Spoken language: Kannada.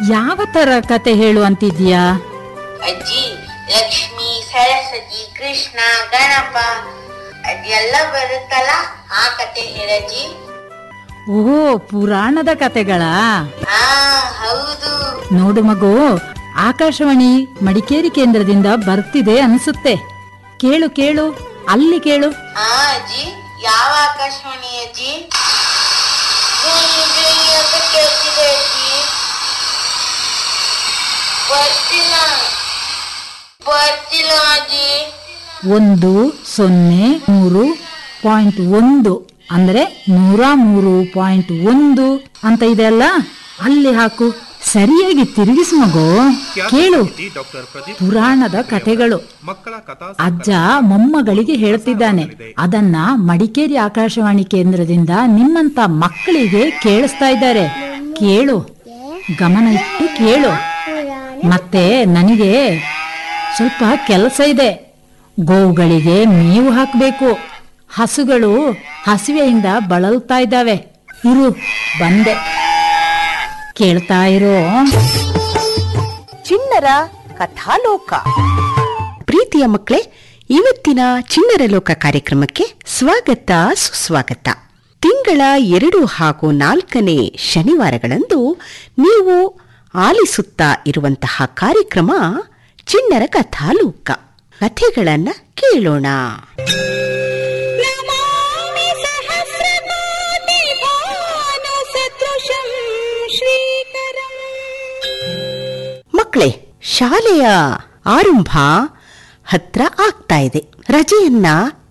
ಯಾವ ತರ ಕತೆ ಹೇಳು ಅಂತಿದ್ಯಾ ಅಜ್ಜಿ ಲಕ್ಷ್ಮಿ ಸರಸ್ವತಿ ಕೃಷ್ಣ ಗಣಪ ಅದೆಲ್ಲ ಬರುತ್ತಲ್ಲ ಆ ಕತೆ ಹೇಳಜ್ಜಿ ಓ ಪುರಾಣದ ಕತೆಗಳಾ ಹಾ ಹೌದು ನೋಡು ಮಗು ಆಕಾಶವಾಣಿ ಮಡಿಕೇರಿ ಕೇಂದ್ರದಿಂದ ಬರ್ತಿದೆ ಅನ್ಸುತ್ತೆ ಕೇಳು ಕೇಳು ಅಲ್ಲಿ ಕೇಳು ಹಾ ಅಜ್ಜಿ ಯಾವ ಆಕಾಶವಾಣಿ ಅಜ್ಜಿ ಧ್ವನಿ ಧ್ವನಿ ಅಂತ ಕೇಳ್ತಿದೆ ಅಜ್ಜಿ ಬರ್ತಿಲ್ಲ ಬರ್ತಿಲ್ಲ ಅಜ್ಜಿ ಒಂದು ಸೊನ್ನೆ ಮೂರು ಪಾಯಿಂಟ್ ಒಂದು ಅಂದ್ರೆ ನೂರ ಮೂರು ಪಾಯಿಂಟ್ ಒಂದು ಅಂತ ಇದೆ ಅಲ್ಲ ಅಲ್ಲಿ ಹಾಕು ಸರಿಯಾಗಿ ತಿರುಗಿಸು ಮಗು ಕೇಳು ಡಾಕ್ಟರ್ ಪ್ರದೀಪ್ ಪುರಾಣದ ಕಥೆಗಳು ಮಕ್ಕಳ ಕಥಾ ಅಜ್ಜ ಮೊಮ್ಮಗಳಿಗೆ ಹೇಳ್ತಿದ್ದಾನೆ ಅದನ್ನ ಮಡಿಕೇರಿ ಆಕಾಶವಾಣಿ ಕೇಂದ್ರದಿಂದ ನಿಮ್ಮಂತ ಮಕ್ಕಳಿಗೆ ಕೇಳಿಸ್ತಾ ಇದ್ದಾರೆ ಕೇಳು ಗಮನ ಇಟ್ಟು ಕೇಳು ಮತ್ತೆ ನನಗೆ ಸ್ವಲ್ಪ ಕೆಲಸ ಇದೆ ಗೋವುಗಳಿಗೆ ಮೇವು ಹಾಕಬೇಕು ಹಸುಗಳು ಹಸಿವೆಯಿಂದ ಬಳಲ್ತಾ ಇದ್ದಾವೆ ಇರು ಬಂದೆ ಕೇಳ್ತಾ ಇರೋ ಚಿಣ್ಣರ ಕಥಾಲೋಕ ಪ್ರೀತಿಯ ಮಕ್ಕಳೇ ಇವತ್ತಿನ ಚಿಣ್ಣರ ಲೋಕ ಕಾರ್ಯಕ್ರಮಕ್ಕೆ ಸ್ವಾಗತ ಸುಸ್ವಾಗತ ತಿಂಗಳ ಎರಡು ಹಾಗೂ ನಾಲ್ಕನೇ ಶನಿವಾರಗಳಂದು ನೀವು ಆಲಿಸುತ್ತಾ ಇರುವಂತಹ ಕಾರ್ಯಕ್ರಮ ಚಿಣ್ಣರ ಕಥಾಲೋಕ ಕಥೆಗಳನ್ನ ಕೇಳೋಣ ಮಕ್ಕಳೇ ಶಾಲೆಯ ಆರಂಭ ಹತ್ರ ಆಗ್ತಾ ಇದೆ ರಜೆಯನ್ನ